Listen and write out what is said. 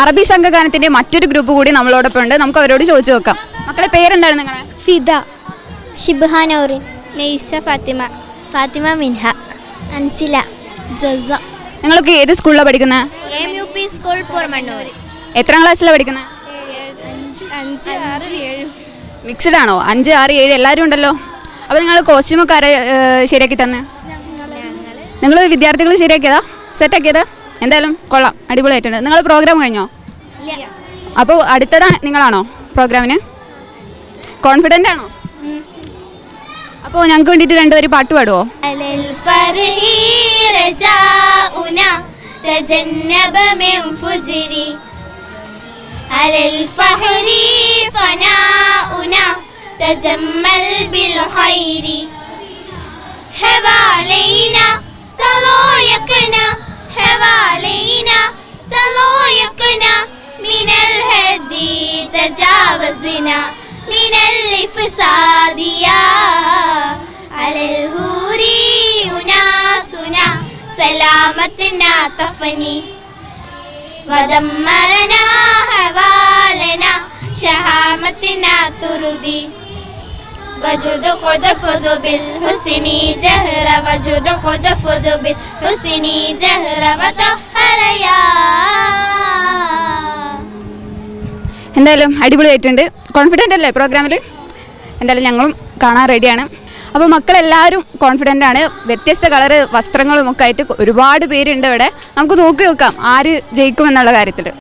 അറബി സംഘഗാനത്തിന്റെ മറ്റൊരു ഗ്രൂപ്പ് കൂടി നമ്മളോടൊപ്പം ഉണ്ട് നമുക്ക് അവരോട് ചോദിച്ചു നോക്കാം മക്കളെ പേരെന്താണ് നിങ്ങളെ ഫിദ ഷിബ്ഹാനോറിൻ നെയ്സ ഫാത്തിമ ഫാത്തിമ മിൻഹ അൻസില ജസ നിങ്ങളൊക്കെ ഏത് സ്കൂളിലാണ് പഠിക്കുന്നത് M U P school Puramannur എത്രാം ക്ലാസ്സിലാണ് പഠിക്കുന്നത് അഞ്ച് ആറ് ഏഴ് മിക്സഡ് ആണോ അഞ്ച് ആറ് ഏഴ് എല്ലാവരും ഉണ്ടല്ലോ അപ്പോൾ നിങ്ങൾ കോസ്റ്റ്യൂമൊക്കെ ആരെ ഏഹ്, ശരിയാക്കി തന്നെ നിങ്ങൾ വിദ്യാർത്ഥികൾ ശരിയാക്കിയതാ സെറ്റാക്കിയതാ എന്തായാലും കൊള്ളാം അടിപൊളിയായിട്ടുണ്ട് നിങ്ങൾ പ്രോഗ്രാം കഴിഞ്ഞോ അപ്പോൾ അടുത്തതാണ് നിങ്ങളാണോ പ്രോഗ്രാമിന് കോൺഫിഡൻ്റ് ആണോ അപ്പോൾ ഞങ്ങൾക്ക് വേണ്ടിയിട്ട് രണ്ടുപേരും പാട്ട് പാടുമോ على الفرح رجاؤنا تجنب من فجري على الفحر فناؤنا تجمل بالخير حوالينا تضايقنا حوالينا تضايقنا من الهدي تجاوزنا من الفساد يا على الهور أناسنا سلامتنا تفني ودمرنا حوالنا شهامتنا تردي وجد قد فض بالحسن جهر وجد قد فض بالحسن جهر وطهر يا എന്തായാലും അടിപൊളിയായിട്ടുണ്ട് കോൺഫിഡൻ്റ് അല്ലേ പ്രോഗ്രാമിൽ എന്തായാലും ഞങ്ങളും കാണാൻ റെഡിയാണ് അപ്പോൾ മക്കളെല്ലാവരും കോൺഫിഡൻ്റ് ആണ് വ്യത്യസ്ത കളറ് വസ്ത്രങ്ങളും ഒക്കെ ആയിട്ട് ഒരുപാട് പേരുണ്ട് ഇവിടെ നമുക്ക് നോക്കി നോക്കാം ആര് ജയിക്കുമെന്നുള്ള കാര്യത്തിൽ